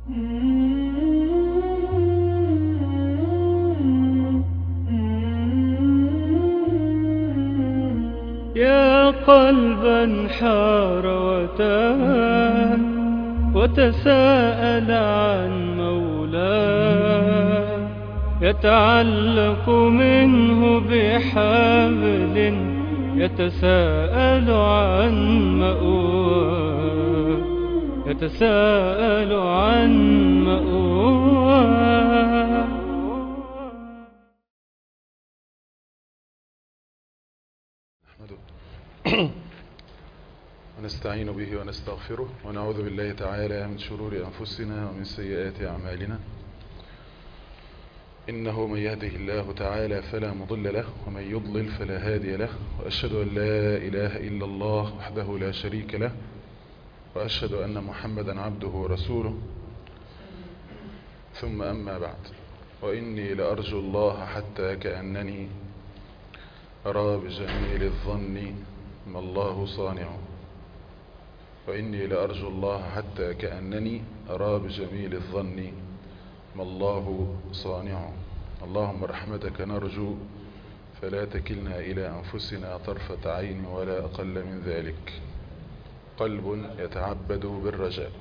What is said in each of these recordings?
يا قلبا حار وتاه وتساءل عن مولاه يتعلق منه بحبل يتساءل عن مأواه يتساءل عن مأواه ونستعين به ونستغفره ونعوذ بالله تعالى من شرور أنفسنا ومن سيئات أعمالنا إنه من يهده الله تعالى فلا مضل له ومن يضلل فلا هادي له وأشهد أن لا إله إلا الله وحده لا شريك له وأشهد أن محمدا عبده ورسوله ثم أما بعد وإني لأرجو الله حتى كأنني أرى بجميل الظن ما الله صانعه وإني لأرجو الله حتى كأنني أرى بجميل الظن ما الله صانعه اللهم رحمتك نرجو فلا تكلنا إلى أنفسنا طرفة عين ولا أقل من ذلك قلب يتعبد بالرجاء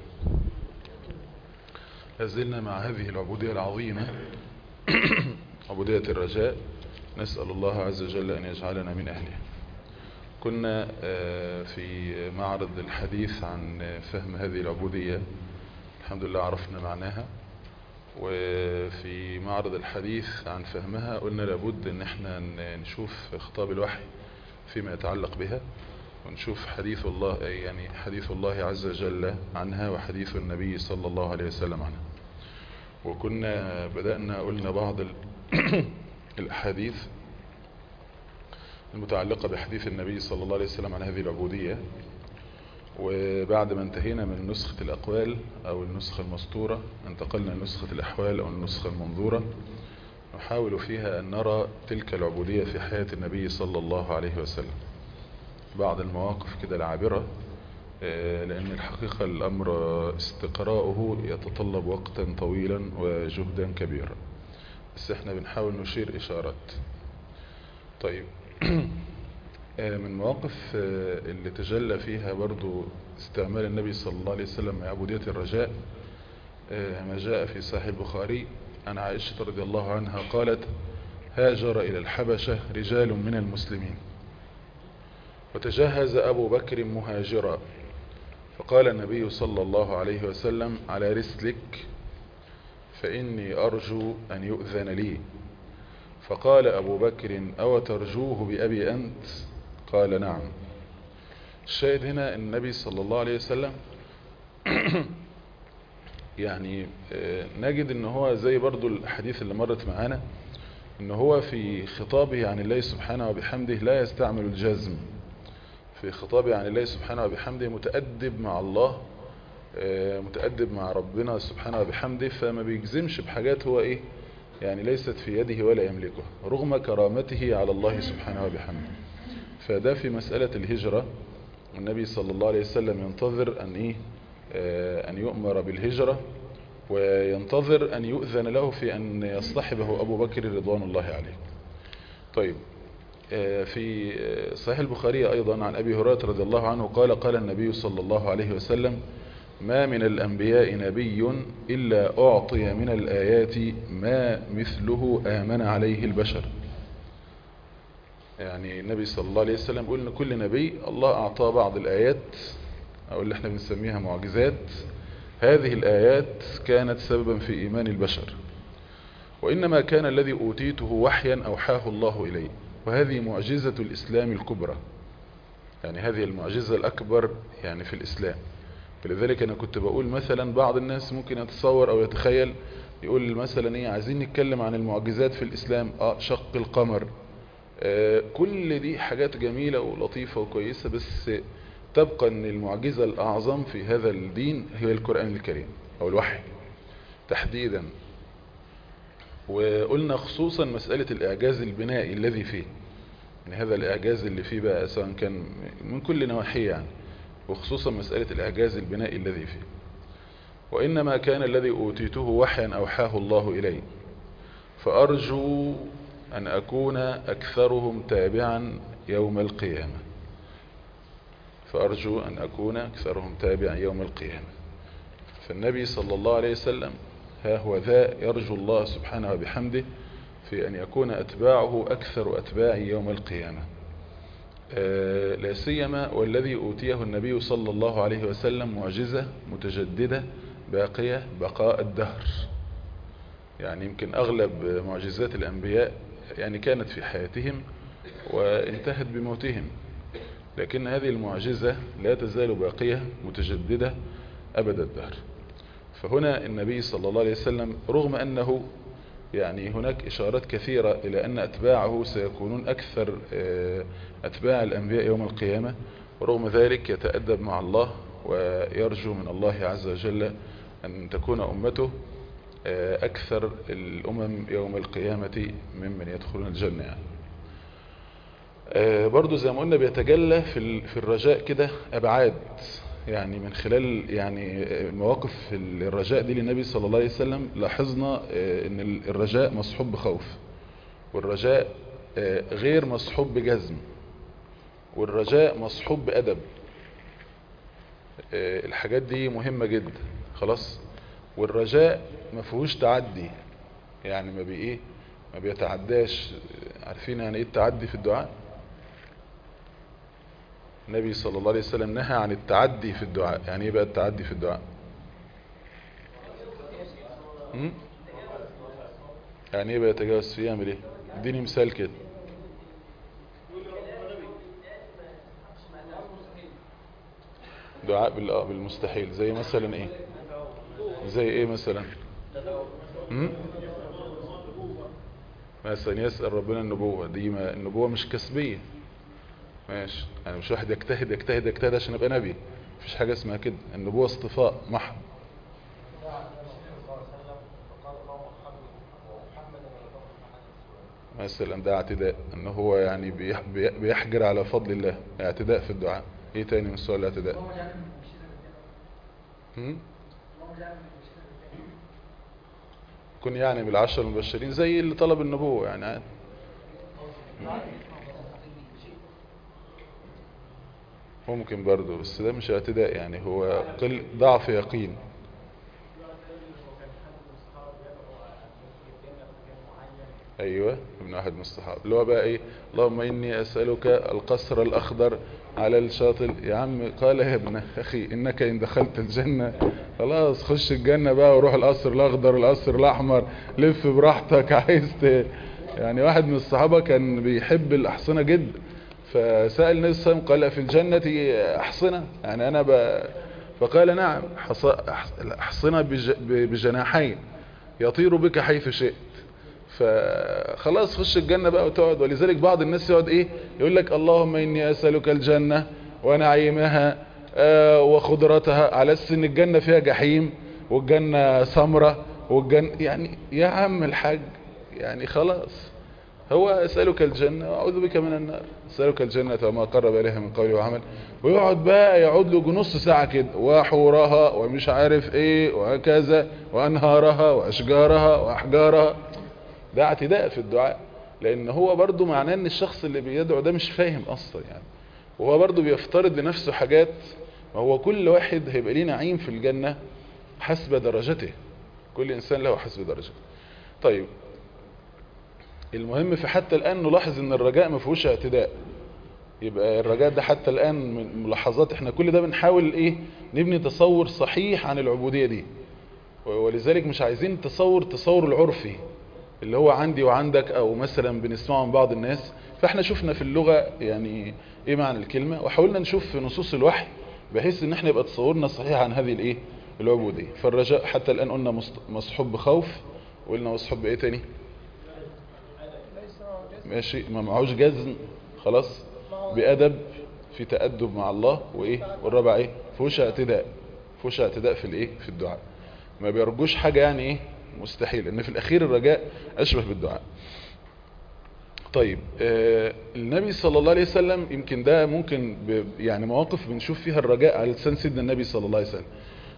لازلنا مع هذه العبودية العظيمة عبودية الرجاء نسأل الله عز وجل أن يجعلنا من أهلها كنا في معرض الحديث عن فهم هذه العبودية الحمد لله عرفنا معناها وفي معرض الحديث عن فهمها قلنا لابد ان احنا نشوف خطاب الوحي فيما يتعلق بها ونشوف حديث الله يعني حديث الله عز وجل عنها وحديث النبي صلى الله عليه وسلم عنها وكنا بدأنا قلنا بعض الأحاديث المتعلقة بحديث النبي صلى الله عليه وسلم عن هذه العبودية وبعد ما انتهينا من نسخة الأقوال أو النسخة المسطورة انتقلنا لنسخة الأحوال أو النسخة المنظورة نحاول فيها أن نرى تلك العبودية في حياة النبي صلى الله عليه وسلم بعض المواقف كده العابرة لأن الحقيقة الأمر استقراؤه يتطلب وقتا طويلا وجهدا كبيرا بس احنا بنحاول نشير إشارات طيب من مواقف اللي تجلى فيها برضو استعمال النبي صلى الله عليه وسلم عبودية الرجاء ما جاء في صحيح البخاري عن عائشة رضي الله عنها قالت هاجر إلى الحبشة رجال من المسلمين وتجهز أبو بكر مهاجرا فقال النبي صلى الله عليه وسلم على رسلك فإني أرجو أن يؤذن لي فقال أبو بكر أو ترجوه بأبي أنت قال نعم الشاهد هنا النبي صلى الله عليه وسلم يعني نجد ان هو زي برضو الحديث اللي مرت معانا ان هو في خطابه عن الله سبحانه وبحمده لا يستعمل الجزم في خطابه عن الله سبحانه وبحمده متأدب مع الله متأدب مع ربنا سبحانه وبحمده فما بيجزمش بحاجات هو ايه يعني ليست في يده ولا يملكها رغم كرامته على الله سبحانه وبحمده فده في مسألة الهجرة النبي صلى الله عليه وسلم ينتظر أن, إيه أن يؤمر بالهجرة وينتظر أن يؤذن له في أن يصطحبه أبو بكر رضوان الله عليه طيب في صحيح البخاري أيضا عن أبي هريرة رضي الله عنه قال قال النبي صلى الله عليه وسلم ما من الأنبياء نبي إلا أعطي من الآيات ما مثله آمن عليه البشر يعني النبي صلى الله عليه وسلم يقول ان كل نبي الله أعطاه بعض الآيات أو اللي احنا بنسميها معجزات هذه الآيات كانت سببا في إيمان البشر وإنما كان الذي أوتيته وحيا أوحاه الله إليه وهذه معجزة الإسلام الكبرى يعني هذه المعجزة الأكبر يعني في الإسلام فلذلك أنا كنت بقول مثلا بعض الناس ممكن يتصور أو يتخيل يقول مثلا إيه عايزين نتكلم عن المعجزات في الإسلام آه شق القمر آه كل دي حاجات جميلة ولطيفة وكويسة بس تبقى أن المعجزة الأعظم في هذا الدين هي القرآن الكريم أو الوحي تحديدا وقلنا خصوصا مسألة الإعجاز البنائي الذي فيه يعني هذا الإعجاز اللي فيه بقى سواء كان من كل نواحية يعني وخصوصا مسألة الإعجاز البنائي الذي فيه وإنما كان الذي أوتيته وحيا أوحاه الله إلي فأرجو أن أكون أكثرهم تابعا يوم القيامة فأرجو أن أكون أكثرهم تابعا يوم القيامة فالنبي صلى الله عليه وسلم ها هو ذا يرجو الله سبحانه وبحمده في أن يكون أتباعه أكثر أتباع يوم القيامة آه لا سيما والذي أوتيه النبي صلى الله عليه وسلم معجزة متجددة باقية بقاء الدهر يعني يمكن أغلب معجزات الأنبياء يعني كانت في حياتهم وانتهت بموتهم لكن هذه المعجزة لا تزال باقية متجددة أبد الدهر فهنا النبي صلى الله عليه وسلم رغم أنه يعني هناك إشارات كثيرة إلى أن أتباعه سيكونون أكثر أتباع الأنبياء يوم القيامة ورغم ذلك يتأدب مع الله ويرجو من الله عز وجل أن تكون أمته أكثر الأمم يوم القيامة ممن يدخلون الجنة يعني. برضو زي ما قلنا بيتجلى في الرجاء كده أبعاد يعني من خلال يعني مواقف الرجاء دي للنبي صلى الله عليه وسلم لاحظنا ان الرجاء مصحوب بخوف والرجاء غير مصحوب بجزم والرجاء مصحوب بأدب الحاجات دي مهمة جدا خلاص والرجاء ما فيهوش تعدي يعني ما بي ايه ما بيتعداش عارفين يعني ايه التعدي في الدعاء النبي صلى الله عليه وسلم نهى عن التعدي في الدعاء يعني ايه بقى التعدي في الدعاء م? يعني ايه بقى يتجاوز فيه يعمل ايه اديني مثال كده دعاء بالمستحيل زي مثلا ايه زي ايه مثلا م? مثلا يسأل ربنا النبوة دي ما النبوة مش كسبية ماشي يعني مش واحد يجتهد يجتهد يجتهد عشان يبقى نبي مفيش حاجة اسمها كده النبوة اصطفاء محض مثلا ده اعتداء ان هو يعني بيحجر على فضل الله اعتداء في الدعاء ايه تاني من سؤال الاعتداء كن يعني بالعشر المبشرين زي اللي طلب النبوة يعني عادي ممكن برضه بس ده مش اعتداء يعني هو قل ضعف يقين ايوه ابن واحد من الصحابه اللي هو بقى ايه اللهم اني اسالك القصر الاخضر على الشاطئ يا عم قال يا ابن اخي انك ان دخلت الجنه خلاص خش الجنه بقى وروح القصر الاخضر القصر الاحمر لف براحتك عايز ت... يعني واحد من الصحابه كان بيحب الاحصنه جدا فسأل النبي صلى الله عليه وسلم قال في الجنة أحصنة يعني أنا ب... فقال نعم أحصنة بج... بجناحين يطير بك حيث شئت فخلاص خش الجنة بقى وتقعد ولذلك بعض الناس يقعد ايه يقول لك اللهم اني اسألك الجنة ونعيمها آه وخضرتها على اساس ان الجنة فيها جحيم والجنة سمرة والجنة يعني يا عم الحاج يعني خلاص هو اسألك الجنة واعوذ بك من النار اسألك الجنة وما قرب اليها من قول وعمل ويقعد بقى يقعد له نص ساعة كده وحورها ومش عارف ايه وهكذا وانهارها واشجارها واحجارها ده اعتداء في الدعاء لان هو برضو معناه ان الشخص اللي بيدعو ده مش فاهم اصلا يعني وهو برضو بيفترض لنفسه حاجات ما هو كل واحد هيبقى ليه نعيم في الجنة حسب درجته كل انسان له حسب درجته طيب المهم في حتى الان نلاحظ ان الرجاء ما فيهوش اعتداء يبقى الرجاء ده حتى الان من ملاحظات احنا كل ده بنحاول ايه نبني تصور صحيح عن العبودية دي ولذلك مش عايزين تصور تصور العرفي اللي هو عندي وعندك او مثلا بنسمعه من بعض الناس فاحنا شفنا في اللغة يعني ايه معنى الكلمة وحاولنا نشوف في نصوص الوحي بحيث ان احنا يبقى تصورنا صحيح عن هذه الايه العبودية فالرجاء حتى الان قلنا مصحوب بخوف وقلنا مصحوب بايه تاني ماشي ما معهوش جزم خلاص بأدب في تأدب مع الله وايه والرابع ايه فوش اعتداء فوش اعتداء في الايه في الدعاء ما بيرجوش حاجة يعني ايه مستحيل ان في الاخير الرجاء اشبه بالدعاء طيب آه النبي صلى الله عليه وسلم يمكن ده ممكن يعني مواقف بنشوف فيها الرجاء على لسان سيدنا النبي صلى الله عليه وسلم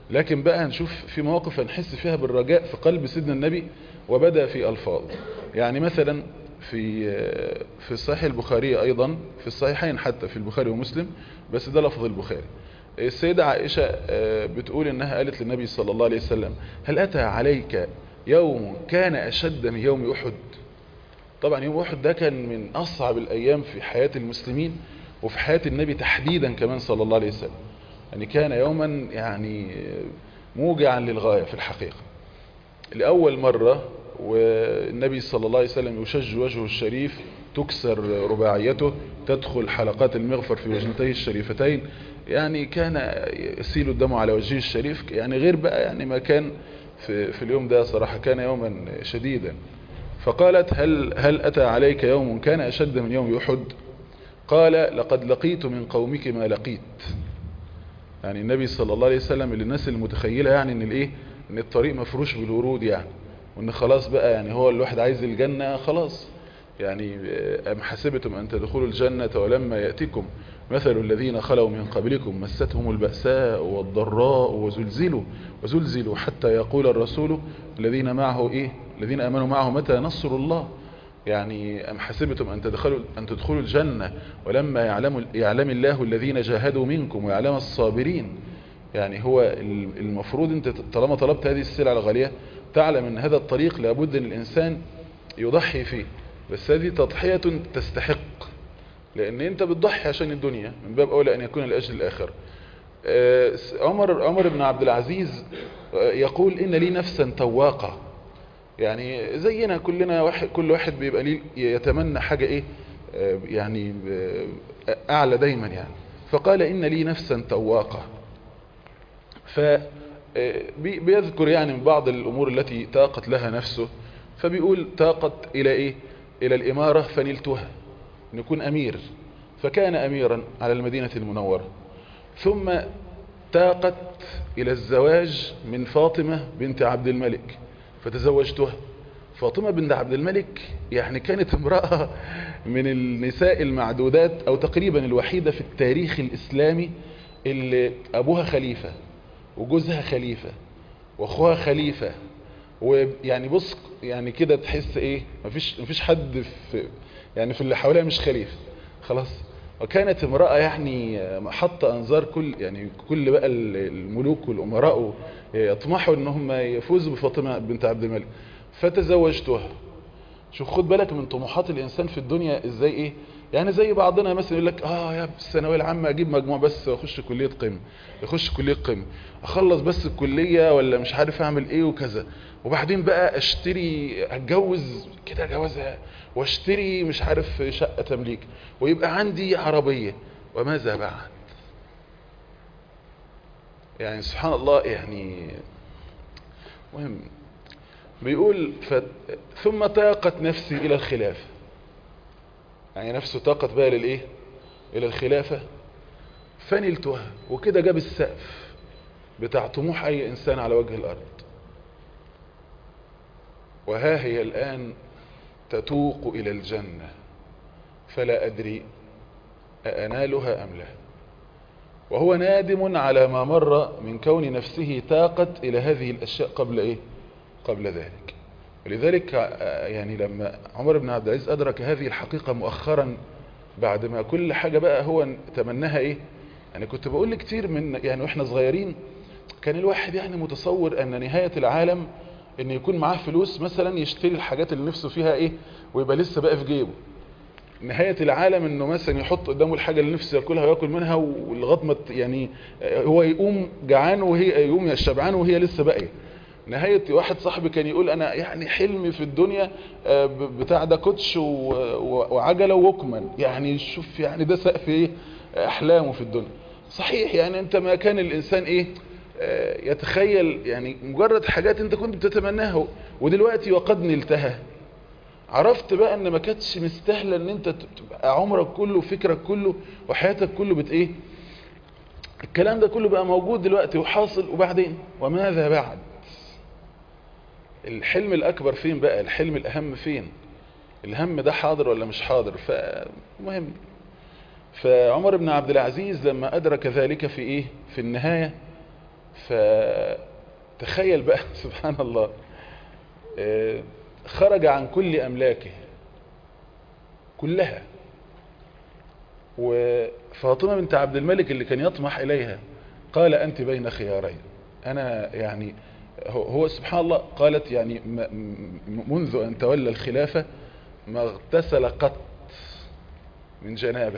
لكن بقى هنشوف في مواقف هنحس فيها بالرجاء في قلب سيدنا النبي وبدأ في ألفاظ يعني مثلا في في صحيح البخاري أيضا في الصحيحين حتى في البخاري ومسلم بس ده لفظ البخاري السيدة عائشة بتقول انها قالت للنبي صلى الله عليه وسلم هل أتى عليك يوم كان أشد من يوم أحد طبعا يوم أحد ده كان من أصعب الأيام في حياة المسلمين وفي حياة النبي تحديدا كمان صلى الله عليه وسلم يعني كان يوما يعني موجعا للغاية في الحقيقة لأول مرة والنبي صلى الله عليه وسلم يشج وجهه الشريف تكسر رباعيته تدخل حلقات المغفر في وجنتيه الشريفتين يعني كان يسيل الدم على وجهه الشريف يعني غير بقى يعني ما كان في, في اليوم ده صراحة كان يوما شديدا فقالت هل, هل أتى عليك يوم كان أشد من يوم أحد قال لقد لقيت من قومك ما لقيت يعني النبي صلى الله عليه وسلم للناس المتخيلة يعني ان الايه ان الطريق مفروش بالورود يعني وان خلاص بقى يعني هو الواحد عايز الجنة خلاص يعني أم حسبتم أن تدخلوا الجنة ولما يأتكم مثل الذين خلوا من قبلكم مستهم البأساء والضراء وزلزلوا وزلزلوا حتى يقول الرسول الذين معه إيه الذين أمنوا معه متى نصر الله يعني أم حسبتم أن تدخلوا, أن تدخلوا الجنة ولما يعلم, يعلم الله الذين جاهدوا منكم ويعلم الصابرين يعني هو المفروض أنت طالما طلبت هذه السلعة الغالية تعلم أن هذا الطريق لابد أن الإنسان يضحي فيه بس هذه تضحية تستحق لأن أنت بتضحي عشان الدنيا من باب أولى أن يكون لأجل الآخر عمر, عمر بن عبد العزيز يقول إن لي نفسا تواقة يعني زينا كلنا واحد كل واحد بيبقى ليه يتمنى حاجة ايه يعني اعلى دايما يعني فقال ان لي نفسا تواقة فبيذكر يعني من بعض الامور التي تاقت لها نفسه فبيقول تاقت الى ايه الى الامارة فنلتها نكون امير فكان اميرا على المدينة المنورة ثم تاقت الى الزواج من فاطمة بنت عبد الملك فتزوجتها فاطمة بنت عبد الملك يعني كانت امرأة من النساء المعدودات او تقريبا الوحيدة في التاريخ الاسلامي اللي ابوها خليفة وجوزها خليفة واخوها خليفة ويعني بص يعني كده تحس ايه مفيش, مفيش حد في يعني في اللي حواليها مش خليفة خلاص وكانت امرأة يعني حتى انظار كل يعني كل بقى الملوك والامراء يطمحوا انهم يفوزوا بفاطمة بنت عبد الملك فتزوجتها شوف خد بالك من طموحات الانسان في الدنيا ازاي ايه يعني زي بعضنا مثلا يقول لك اه يا الثانويه العامه اجيب مجموع بس واخش كليه قمه اخش كليه قمه اخلص بس الكليه ولا مش عارف اعمل ايه وكذا وبعدين بقى اشتري اتجوز كده جوازها واشتري مش عارف شقه تمليك ويبقى عندي عربيه وماذا بعد يعني سبحان الله يعني مهم بيقول ف... ثم تاقت نفسي الى الخلافه يعني نفسه طاقت بقى للايه الى الخلافة فنلتها وكده جاب السقف بتاع طموح اي انسان على وجه الارض وها هي الان تتوق الى الجنة فلا ادري أأنالها ام لا وهو نادم على ما مر من كون نفسه تاقت الى هذه الاشياء قبل ايه قبل ذلك ولذلك يعني لما عمر بن عبد العزيز أدرك هذه الحقيقة مؤخرا بعد ما كل حاجة بقى هو تمناها إيه يعني كنت بقول لي كتير من يعني وإحنا صغيرين كان الواحد يعني متصور أن نهاية العالم أن يكون معاه فلوس مثلا يشتري الحاجات اللي نفسه فيها إيه ويبقى لسه بقى في جيبه نهاية العالم انه مثلا يحط قدامه الحاجة اللي نفسه ياكلها وياكل منها ولغايه ما يعني هو يقوم جعان وهي يقوم شبعان وهي لسه باقيه نهاية واحد صاحبي كان يقول انا يعني حلمي في الدنيا بتاع ده كوتش وعجلة ووكمان يعني شوف يعني ده سقف ايه احلامه في الدنيا صحيح يعني انت ما كان الانسان ايه يتخيل يعني مجرد حاجات انت كنت بتتمناها ودلوقتي وقد نلتها عرفت بقى ان ما كانتش مستاهله ان انت تبقى عمرك كله وفكرك كله وحياتك كله بت ايه الكلام ده كله بقى موجود دلوقتي وحاصل وبعدين وماذا بعد الحلم الأكبر فين بقى الحلم الأهم فين الهم ده حاضر ولا مش حاضر فمهم فعمر بن عبد العزيز لما أدرك ذلك في إيه في النهاية فتخيل بقى سبحان الله آه، خرج عن كل أملاكه كلها وفاطمة بنت عبد الملك اللي كان يطمح إليها قال أنت بين خيارين أنا يعني هو هو سبحان الله قالت يعني م- م- منذ أن تولى الخلافة ما اغتسل قط من جنابه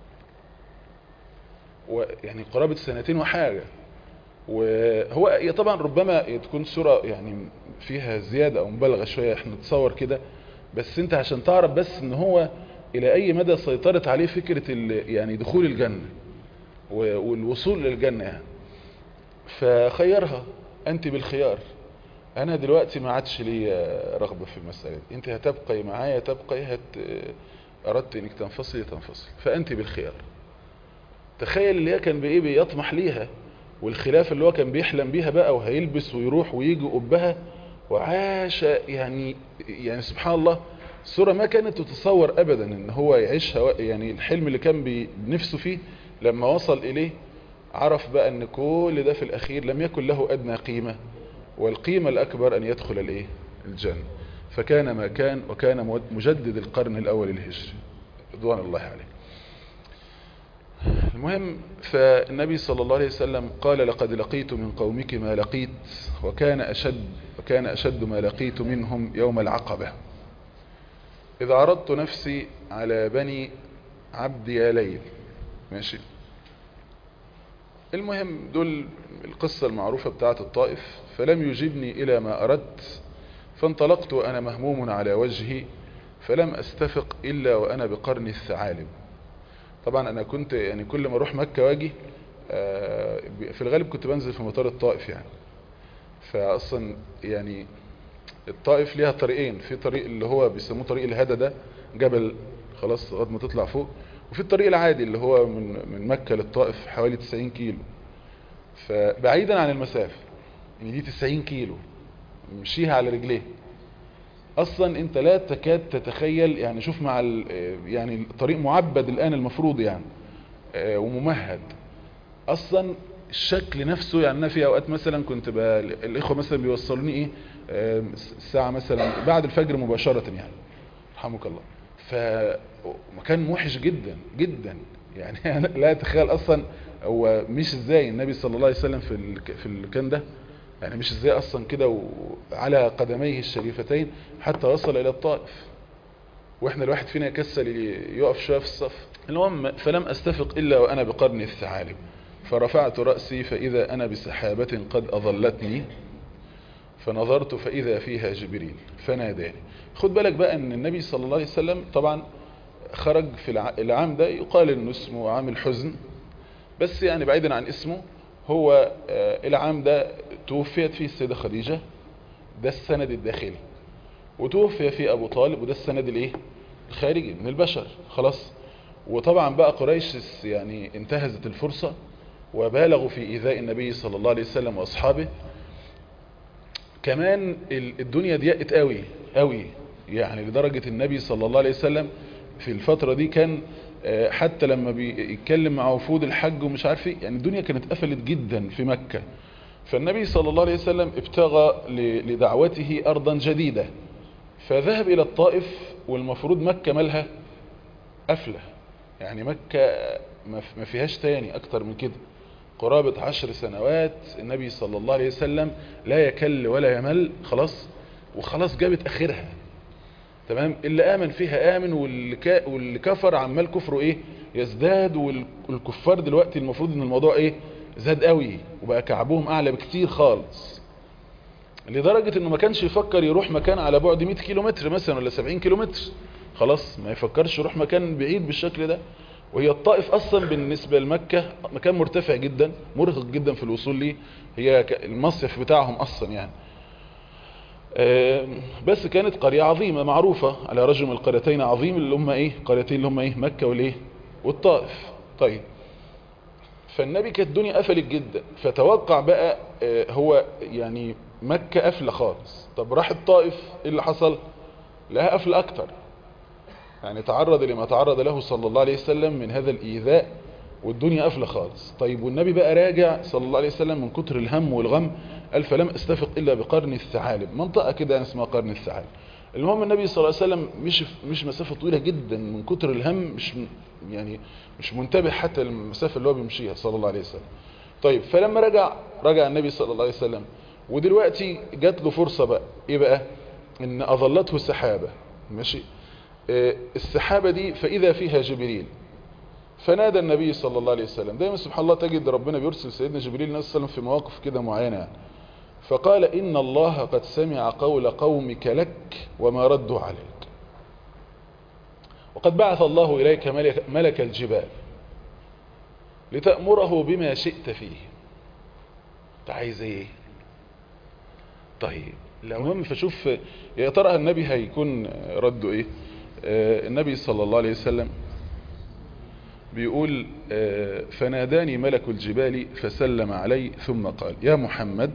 ويعني قرابة سنتين وحاجة وهو هي طبعا ربما تكون صورة يعني فيها زيادة او مبالغة شوية احنا نتصور كده بس انت عشان تعرف بس ان هو الى اي مدى سيطرت عليه فكرة ال- يعني دخول الجنة و- والوصول للجنة يعني فخيرها انت بالخيار انا دلوقتي ما عادش لي رغبة في المسألة دي انت هتبقي معايا تبقي هت اردت انك تنفصلي تنفصل فانت بالخيار تخيل اللي هي كان بايه بيطمح ليها والخلاف اللي هو كان بيحلم بيها بقى وهيلبس ويروح ويجي قبها وعاش يعني يعني سبحان الله صورة ما كانت تتصور ابدا ان هو يعيشها يعني الحلم اللي كان بي- بنفسه فيه لما وصل اليه عرف بقى ان كل ده في الاخير لم يكن له ادنى قيمة والقيمة الاكبر ان يدخل الايه الجنة فكان ما كان وكان مجدد القرن الاول الهجري رضوان الله عليه المهم فالنبي صلى الله عليه وسلم قال لقد لقيت من قومك ما لقيت وكان أشد, وكان أشد ما لقيت منهم يوم العقبة إذا عرضت نفسي على بني عبد يا ليل ماشي المهم دول القصة المعروفة بتاعت الطائف فلم يجبني إلى ما أردت فانطلقت وأنا مهموم على وجهي فلم أستفق إلا وأنا بقرن الثعالب طبعا انا كنت يعني كل ما اروح مكة واجي آه، في الغالب كنت بنزل في مطار الطائف يعني فاصلا يعني الطائف ليها طريقين في طريق اللي هو بيسموه طريق الهدى ده جبل خلاص لغايه ما تطلع فوق وفي الطريق العادي اللي هو من من مكة للطائف حوالي 90 كيلو فبعيدا عن المسافة يعني دي 90 كيلو مشيها على رجليه اصلا انت لا تكاد تتخيل يعني شوف مع ال- يعني الطريق معبد الان المفروض يعني آه، وممهد اصلا الشكل نفسه يعني انا في اوقات مثلا كنت ب... الاخوه مثلا بيوصلوني ايه آه، الساعه مثلا بعد الفجر مباشره يعني رحمك الله فمكان موحش جدا جدا يعني أنا لا اتخيل اصلا هو مش ازاي النبي صلى الله عليه وسلم في ال... في المكان ده يعني مش ازاي اصلا كده وعلى قدميه الشريفتين حتى وصل الى الطائف واحنا الواحد فينا يكسل يقف شويه في الصف المهم فلم استفق الا وانا بقرن الثعالب فرفعت رأسي فاذا انا بسحابة قد اظلتني فنظرت فاذا فيها جبريل فناداني خد بالك بقى ان النبي صلى الله عليه وسلم طبعا خرج في الع- العام ده يقال انه اسمه عام الحزن بس يعني بعيدا عن اسمه هو آه، العام ده توفيت فيه السيدة خديجة ده السند الداخلي وتوفي فيه أبو طالب وده السند الايه الخارجي من البشر خلاص وطبعا بقى قريش يعني انتهزت الفرصة وبالغوا في إيذاء النبي صلى الله عليه وسلم وأصحابه كمان ال- الدنيا ضيقت قوي قوي يعني لدرجة النبي صلى الله عليه وسلم في الفترة دي كان آه، حتى لما بيتكلم مع وفود الحج ومش عارف ايه يعني الدنيا كانت قفلت جدا في مكة فالنبي صلى الله عليه وسلم ابتغى ل- لدعوته أرضا جديدة فذهب إلى الطائف والمفروض مكة مالها قفلة يعني مكة ما ف- ما فيهاش تاني أكتر من كده قرابة عشر سنوات النبي صلى الله عليه وسلم لا يكل ولا يمل خلاص وخلاص جابت آخرها تمام اللي آمن فيها آمن واللي, كا واللي كفر عمال كفره إيه يزداد وال- والكفار دلوقتي المفروض إن الموضوع إيه زاد قوي وبقى كعبهم أعلى بكتير خالص لدرجة إنه ما كانش يفكر يروح مكان على بعد 100 كيلو متر مثلا ولا 70 كيلو متر خلاص ما يفكرش يروح مكان بعيد بالشكل ده وهي الطائف أصلا بالنسبة لمكة مكان مرتفع جدا مرهق جدا في الوصول ليه هي ك- المصيف بتاعهم أصلا يعني آم، بس كانت قرية عظيمة معروفة على رجل من القريتين عظيم اللي هم ايه قريتين اللي هم ايه مكة والايه والطائف طيب فالنبي كانت الدنيا قفلت جدا فتوقع بقى آه، هو يعني مكة قفلة خالص طب راح الطائف ايه اللي حصل لها قفل اكتر يعني تعرض لما تعرض له صلى الله عليه وسلم من هذا الايذاء والدنيا قافله خالص طيب والنبي بقى راجع صلى الله عليه وسلم من كتر الهم والغم قال فلم استفق الا بقرن الثعالب منطقه كده يعني اسمها قرن الثعالب المهم النبي صلى الله عليه وسلم مش مش مسافه طويله جدا من كتر الهم مش م- يعني مش منتبه حتى للمسافه اللي هو بيمشيها صلى الله عليه وسلم طيب فلما رجع رجع النبي صلى الله عليه وسلم ودلوقتي جات له فرصه بقى ايه بقى ان اظلته سحابه ماشي آه، السحابه دي فاذا فيها جبريل فنادى النبي صلى الله عليه وسلم دايما سبحان الله تجد ربنا بيرسل سيدنا جبريل عليه السلام في مواقف كده معينة يعني. فقال إن الله قد سمع قول قومك لك وما ردوا عليك وقد بعث الله إليك ملك, ملك الجبال لتأمره بما شئت فيه انت عايز ايه طيب المهم فشوف يا ترى النبي هيكون رده ايه آه، النبي صلى الله عليه وسلم بيقول آه، فناداني ملك الجبال فسلم علي ثم قال يا محمد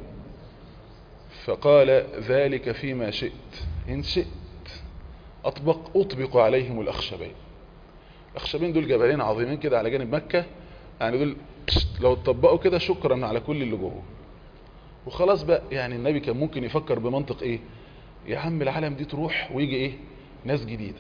فقال ذلك فيما شئت إن شئت أطبق أطبق عليهم الأخشبين الأخشبين دول جبلين عظيمين كده على جانب مكة يعني دول لو اتطبقوا كده شكرا على كل اللي جوه وخلاص بقى يعني النبي كان ممكن يفكر بمنطق ايه يا عم العالم دي تروح ويجي ايه ناس جديدة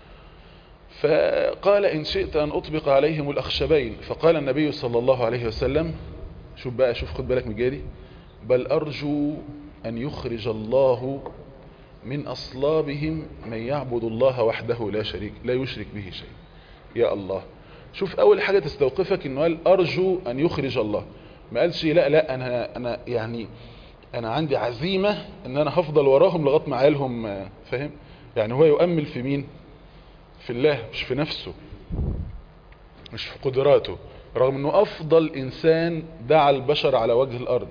فقال إن شئت أن أطبق عليهم الأخشبين فقال النبي صلى الله عليه وسلم شوف بقى شوف خد بالك من جادي بل أرجو أن يخرج الله من أصلابهم من يعبد الله وحده لا شريك لا يشرك به شيء يا الله شوف أول حاجة تستوقفك إنه قال أرجو أن يخرج الله ما قالش لا لا أنا, أنا يعني أنا عندي عزيمة إن أنا هفضل وراهم لغاية ما عيالهم آه، فاهم يعني هو يؤمل في مين في الله مش في نفسه مش في قدراته رغم انه افضل انسان دعا البشر على وجه الارض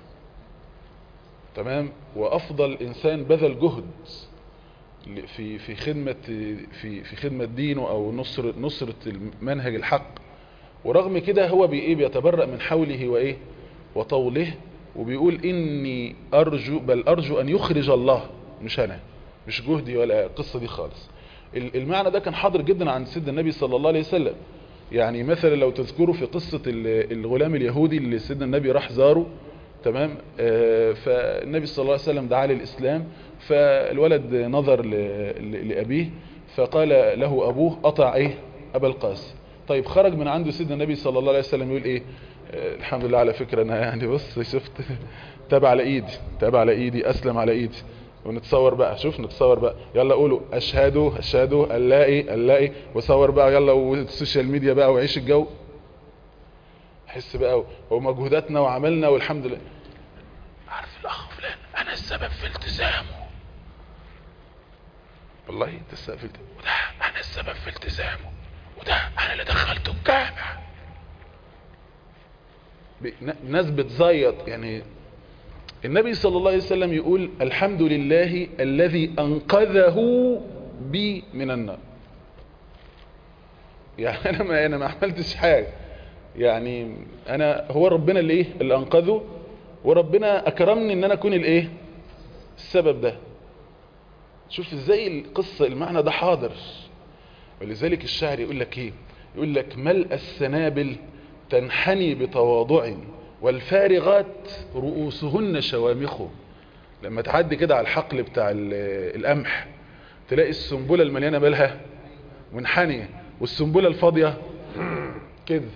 تمام وافضل انسان بذل جهد ل- في في خدمة في في خدمة دينه او نصر نصرة المنهج الحق ورغم كده هو بي ايه بيتبرأ من حوله وايه وطوله وبيقول اني ارجو بل ارجو ان يخرج الله مش انا مش جهدي ولا القصة دي خالص ال- المعنى ده كان حاضر جدا عند سيدنا النبي صلى الله عليه وسلم يعني مثلا لو تذكروا في قصة ال- الغلام اليهودي اللي سيدنا النبي راح زاره تمام آه، فالنبي صلى الله عليه وسلم دعا للإسلام فالولد نظر ل- ل- لأبيه فقال له أبوه قطع إيه أبا القاسم طيب خرج من عنده سيدنا النبي صلى الله عليه وسلم يقول إيه آه، الحمد لله على فكرة أنا يعني بص شفت تاب على إيدي تاب على إيدي أسلم على إيدي ونتصور بقى شوف نتصور بقى يلا قولوا اشهد اشهد الاقي الاقي وصور بقى يلا والسوشيال ميديا بقى وعيش الجو حس بقى ومجهوداتنا وعملنا والحمد لله عارف الاخ فلان انا السبب في التزامه والله انت السبب في التزامه وده انا السبب في التزامه وده انا اللي دخلته الجامع ب- ن- ناس بتزيط يعني النبي صلى الله عليه وسلم يقول الحمد لله الذي أنقذه بي من النار يعني أنا ما, أنا ما عملتش حاجة يعني أنا هو ربنا اللي إيه اللي أنقذه وربنا أكرمني إن أنا أكون الإيه السبب ده شوف إزاي القصة المعنى ده حاضر ولذلك الشاعر يقول لك إيه يقول لك ملء السنابل تنحني بتواضع والفارغات رؤوسهن شوامخ لما تعدي كده على الحقل بتاع ال- القمح تلاقي السنبلة المليانة مالها منحنية والسنبلة الفاضية كده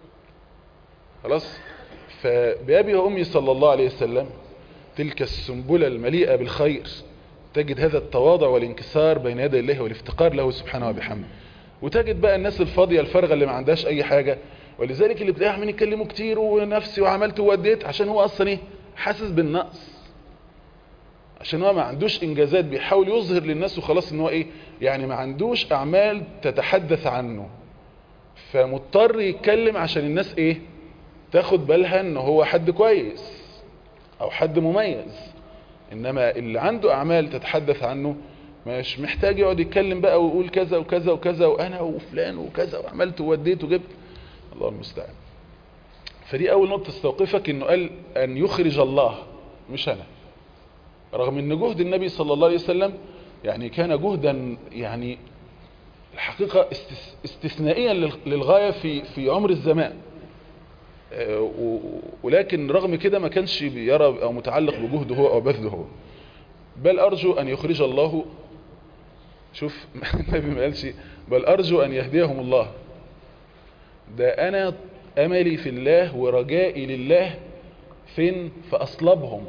خلاص فبأبي وأمي صلى الله عليه وسلم تلك السنبلة المليئة بالخير تجد هذا التواضع والانكسار بين يدي الله والافتقار له سبحانه وبحمده وتجد بقى الناس الفاضية الفارغة اللي ما عندهاش أي حاجة ولذلك اللي بتلاقيهم عمالين يتكلموا كتير ونفسي وعملت ووديت عشان هو أصلا إيه حاسس بالنقص عشان هو ما عندوش إنجازات بيحاول يظهر للناس وخلاص إن هو إيه يعني ما عندوش أعمال تتحدث عنه فمضطر يتكلم عشان الناس إيه تاخد بالها إن هو حد كويس أو حد مميز إنما اللي عنده أعمال تتحدث عنه مش محتاج يقعد يتكلم بقى ويقول كذا وكذا وكذا وأنا وفلان وكذا وعملت ووديت وجبت الله المستعان فدي أول نقطة تستوقفك إنه قال أن يخرج الله مش أنا رغم أن جهد النبي صلى الله عليه وسلم يعني كان جهدا يعني الحقيقة استث- استثنائيا لل- للغاية في في عمر الزمان آه، و- ولكن رغم كده ما كانش بيرى او متعلق بجهده هو او بذله هو بل ارجو ان يخرج الله شوف النبي ما قالش بل ارجو ان يهديهم الله ده انا املي في الله ورجائي لله فين في اصلابهم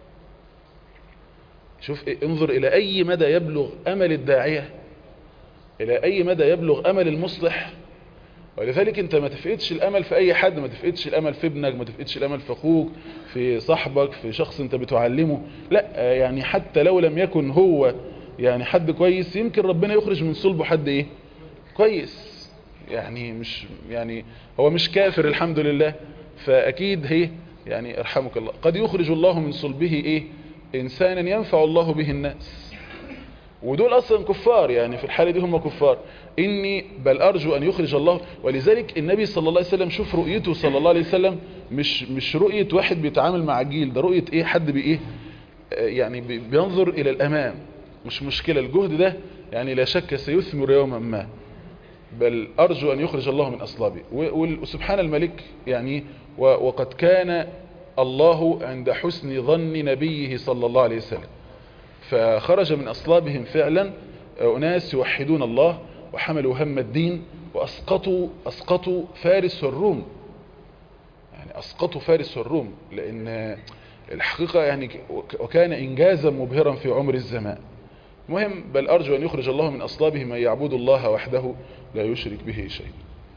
شوف إيه، انظر الى اي مدى يبلغ امل الداعية الى اي مدى يبلغ امل المصلح ولذلك انت ما تفقدش الامل في اي حد ما تفقدش الامل في ابنك ما تفقدش الامل في اخوك في صاحبك في شخص انت بتعلمه لا يعني حتى لو لم يكن هو يعني حد كويس يمكن ربنا يخرج من صلبه حد ايه كويس يعني مش يعني هو مش كافر الحمد لله فاكيد هي يعني ارحمك الله قد يخرج الله من صلبه ايه انسانا ينفع الله به الناس ودول اصلا كفار يعني في الحالة دي هم كفار اني بل ارجو ان يخرج الله ولذلك النبي صلى الله عليه وسلم شوف رؤيته صلى الله عليه وسلم مش مش رؤية واحد بيتعامل مع جيل ده رؤية ايه حد بايه آه، يعني بي- بينظر الى الامام مش مشكلة الجهد ده يعني لا شك سيثمر يوما ما بل أرجو أن يخرج الله من أصلابي و- وال- وسبحان الملك يعني و- وقد كان الله عند حسن ظن نبيه صلى الله عليه وسلم فخرج من أصلابهم فعلا أناس يوحدون الله وحملوا هم الدين وأسقطوا أسقطوا فارس والروم يعني أسقطوا فارس والروم لأن الحقيقة يعني وك- وكان إنجازا مبهرا في عمر الزمان مهم بل أرجو أن يخرج الله من أصلابه من يعبد الله وحده لا يشرك به شيء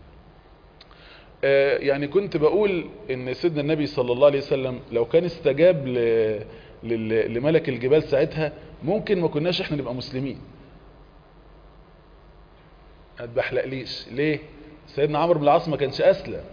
آه، يعني كنت بقول ان سيدنا النبي صلى الله عليه وسلم لو كان استجاب ل... لل... لملك الجبال ساعتها ممكن ما كناش احنا نبقى مسلمين ما تبحلقليش ليه سيدنا عمرو بن العاص ما كانش اسلم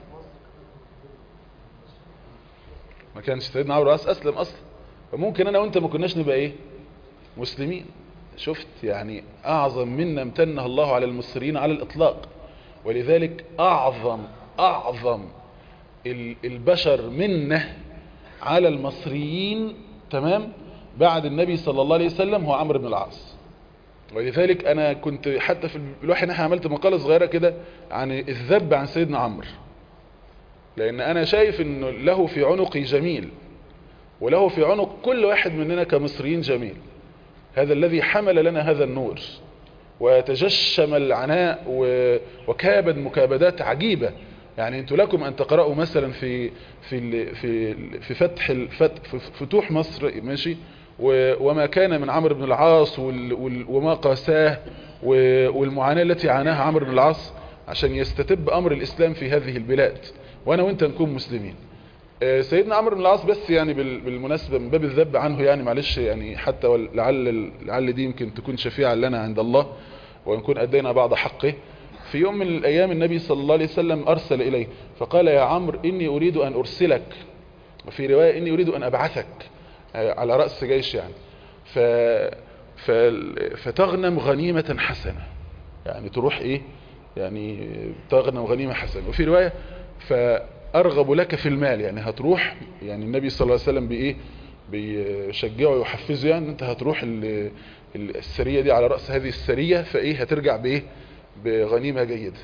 ما كانش سيدنا عمرو بن العاص اسلم اصلا فممكن انا وانت ما كناش نبقى ايه مسلمين شفت يعني اعظم منا امتنها الله على المصريين على الاطلاق ولذلك اعظم اعظم ال- البشر منه على المصريين تمام بعد النبي صلى الله عليه وسلم هو عمرو بن العاص ولذلك انا كنت حتى في الواحد انا عملت مقالة صغيرة كده عن الذب عن سيدنا عمرو لان انا شايف انه له في عنقي جميل وله في عنق كل واحد مننا كمصريين جميل هذا الذي حمل لنا هذا النور وتجشم العناء و- وكابد مكابدات عجيبة يعني انتوا لكم ان تقرأوا مثلا في في ال- في ال- في فتح الفت في فتوح مصر ماشي و- وما كان من عمرو بن العاص وال- وال- وما قاساه و- والمعاناة التي عاناها عمرو بن العاص عشان يستتب امر الاسلام في هذه البلاد وانا وانت نكون مسلمين آه، سيدنا عمرو بن العاص بس يعني بال- بالمناسبة من باب الذب عنه يعني معلش يعني حتى ول- لعل لعل دي يمكن تكون شفيعة لنا عند الله ونكون أدينا بعض حقه في يوم من الأيام النبي صلى الله عليه وسلم أرسل إليه فقال يا عمرو إني أريد أن أرسلك وفي رواية إني أريد أن أبعثك آه، على رأس جيش يعني ف... ف... فتغنم غنيمة حسنة يعني تروح إيه يعني تغنم غنيمة حسنة وفي رواية فأرغب لك في المال يعني هتروح يعني النبي صلى الله عليه وسلم بإيه بيشجعه ويحفزه يعني انت هتروح ال- ال- السرية دي على رأس هذه السرية فإيه هترجع بإيه بغنيمة جيدة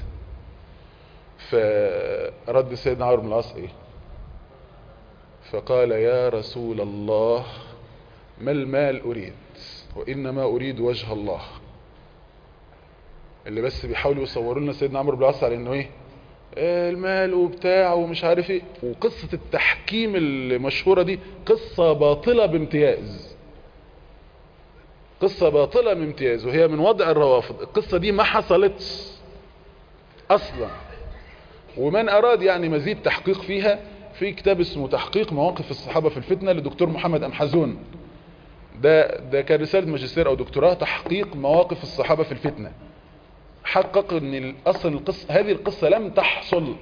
فرد سيدنا عمرو بن العاص إيه فقال يا رسول الله ما المال أريد وإنما أريد وجه الله اللي بس بيحاولوا يصوروا لنا سيدنا عمرو بن العاص على انه ايه آه، المال وبتاع ومش عارف ايه وقصة التحكيم المشهورة دي قصة باطلة بامتياز قصة باطلة بامتياز وهي من وضع الروافض القصة دي ما حصلتش اصلا ومن اراد يعني مزيد تحقيق فيها في كتاب اسمه تحقيق مواقف الصحابة في الفتنة لدكتور محمد امحزون ده ده كان رسالة ماجستير او دكتوراه تحقيق مواقف الصحابة في الفتنة حقق ان ال- اصلا القصة هذه القصة لم تحصل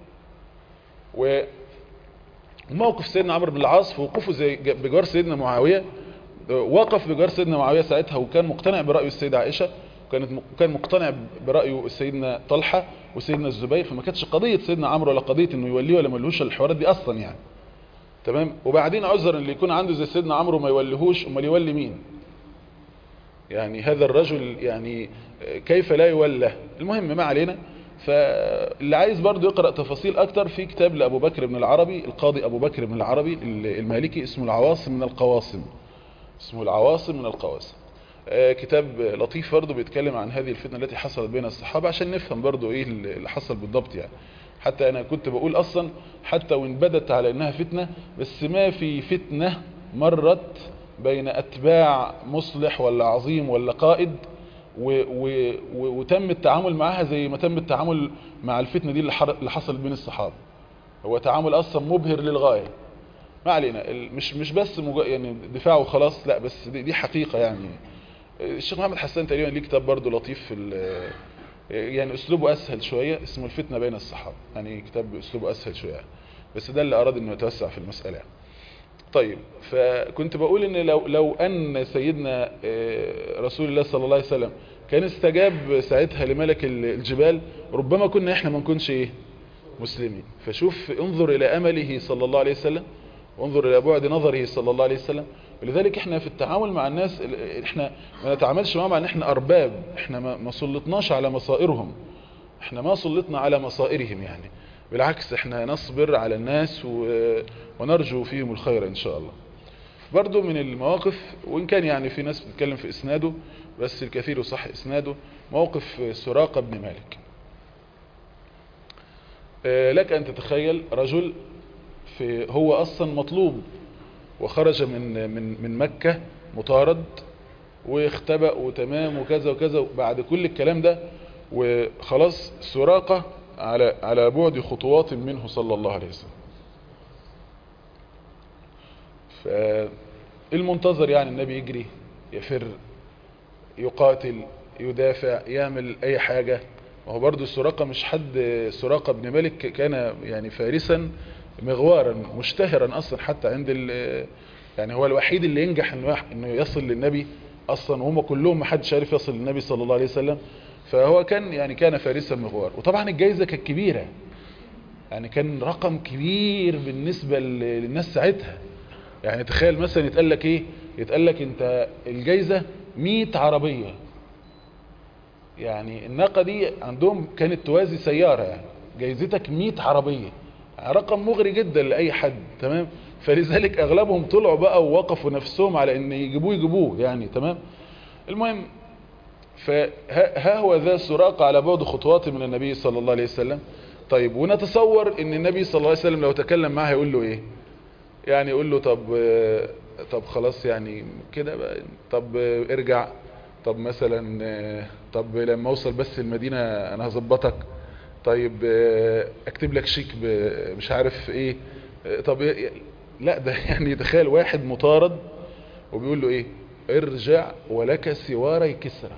و موقف سيدنا عمرو بن العاص في وقوفه زي ج- بجوار سيدنا معاوية وقف بجوار سيدنا معاوية ساعتها وكان مقتنع برأي السيدة عائشة وكانت م- وكان مقتنع برأيه سيدنا طلحة وسيدنا الزبير فما كانتش قضية سيدنا عمرو ولا قضية انه يوليه ولا ما يوليهوش الحوارات دي اصلا يعني تمام وبعدين عذر اللي يكون عنده زي سيدنا عمرو ما يوليهوش امال يولي مين يعني هذا الرجل يعني كيف لا يولى المهم ما علينا فاللي عايز برضو يقرأ تفاصيل أكتر في كتاب لأبو بكر بن العربي القاضي أبو بكر بن العربي المالكي اسمه العواصم من القواصم اسمه العواصم من القواصم كتاب لطيف برضو بيتكلم عن هذه الفتنة التي حصلت بين الصحابة عشان نفهم برضو ايه اللي حصل بالضبط يعني حتى انا كنت بقول اصلا حتى وان بدت على انها فتنة بس ما في فتنة مرت بين اتباع مصلح ولا عظيم ولا قائد و و و وتم التعامل معها زي ما تم التعامل مع الفتنة دي اللي حصلت بين الصحابة هو تعامل اصلا مبهر للغاية ما علينا مش مش بس مجا يعني دفاع وخلاص لا بس دي, دي حقيقة يعني الشيخ محمد حسان تقريبا ليه كتاب برضه لطيف في يعني اسلوبه اسهل شوية اسمه الفتنة بين الصحابة يعني كتاب اسلوبه اسهل شوية بس ده اللي اراد انه يتوسع في المسألة طيب فكنت بقول ان لو لو ان سيدنا رسول الله صلى الله عليه وسلم كان استجاب ساعتها لملك الجبال ربما كنا احنا ما نكونش ايه مسلمين فشوف انظر الى امله صلى الله عليه وسلم وانظر الى بعد نظره صلى الله عليه وسلم ولذلك احنا في التعامل مع الناس احنا ما نتعاملش معهم ان احنا ارباب احنا ما سلطناش على مصائرهم احنا ما سلطنا على مصائرهم يعني بالعكس احنا نصبر على الناس ونرجو فيهم الخير ان شاء الله برضو من المواقف وان كان يعني في ناس بتتكلم في اسناده بس الكثير صح اسناده موقف سراقة بن مالك لك ان تتخيل رجل في هو اصلا مطلوب وخرج من من من مكة مطارد واختبأ وتمام وكذا وكذا بعد كل الكلام ده وخلاص سراقة على على بعد خطوات منه صلى الله عليه وسلم فالمنتظر يعني النبي يجري يفر يقاتل يدافع يعمل اي حاجة وهو برضو السراقة مش حد سراقة بن مالك كان يعني فارسا مغوارا مشتهرا اصلا حتى عند يعني هو الوحيد اللي ينجح انه يصل للنبي اصلا وهم كلهم ما حدش عارف يصل للنبي صلى الله عليه وسلم فهو كان يعني كان فارسا مغوار وطبعا الجائزة كانت كبيرة يعني كان رقم كبير بالنسبة للناس ساعتها يعني تخيل مثلا يتقال لك ايه يتقال لك انت الجائزة 100 عربية يعني الناقة دي عندهم كانت توازي سيارة يعني جايزتك 100 عربية رقم مغري جدا لأي حد تمام فلذلك اغلبهم طلعوا بقى ووقفوا نفسهم على ان يجيبوه يجيبوه يعني تمام المهم فها هو ذا سراقة على بعد خطوات من النبي صلى الله عليه وسلم طيب ونتصور ان النبي صلى الله عليه وسلم لو تكلم معه يقول له ايه يعني يقول له طب طب خلاص يعني كده بقى طب ارجع طب مثلا طب لما اوصل بس المدينة انا هظبطك طيب اكتب لك شيك مش عارف ايه طب إيه لا ده يعني تخيل واحد مطارد وبيقول له ايه ارجع ولك سواري كسرى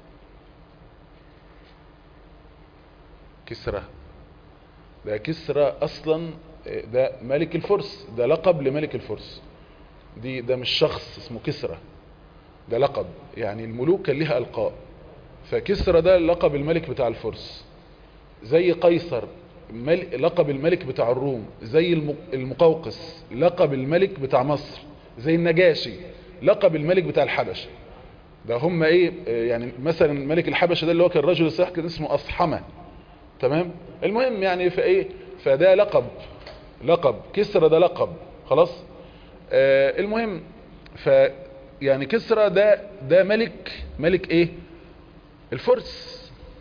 كسرى ده كسرى اصلا ده ملك الفرس ده لقب لملك الفرس دي ده مش شخص اسمه كسرى ده لقب يعني الملوك كان لها القاب فكسرى ده لقب الملك بتاع الفرس زي قيصر لقب الملك بتاع الروم زي المقوقس لقب الملك بتاع مصر زي النجاشي لقب الملك بتاع الحبشة ده هم ايه يعني مثلا ملك الحبشة ده اللي هو كان رجل الصح كان اسمه اصحمة تمام المهم يعني فايه فده لقب لقب كسرى ده لقب خلاص آه المهم ف يعني كسرى ده ده ملك ملك ايه الفرس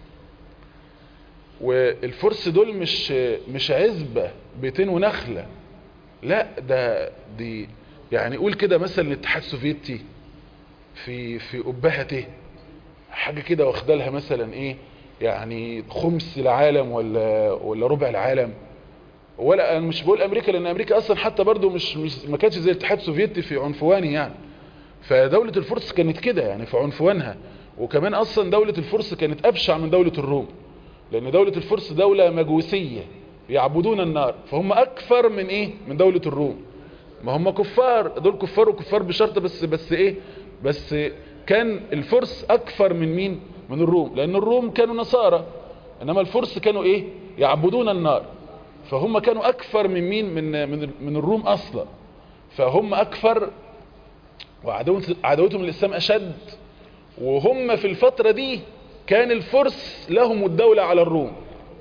والفرس دول مش مش عزبة بيتين ونخلة لا ده دي يعني قول كده مثلا الاتحاد السوفيتي في في ابهته حاجة كده واخدالها مثلا ايه يعني خمس العالم ولا ولا ربع العالم ولا انا مش بقول امريكا لان امريكا اصلا حتى برضو مش, مش ما كانتش زي الاتحاد السوفيتي في عنفواني يعني فدولة الفرس كانت كده يعني في عنفوانها وكمان اصلا دولة الفرس كانت ابشع من دولة الروم لان دولة الفرس دولة مجوسية يعبدون النار فهم اكثر من ايه من دولة الروم ما هم كفار دول كفار وكفار بشرط بس بس ايه بس كان الفرس اكثر من مين من الروم لان الروم كانوا نصارى انما الفرس كانوا ايه يعبدون النار فهم كانوا اكثر من مين من من من الروم اصلا فهم اكثر وعداوتهم للاسلام اشد وهم في الفترة دي كان الفرس لهم الدولة على الروم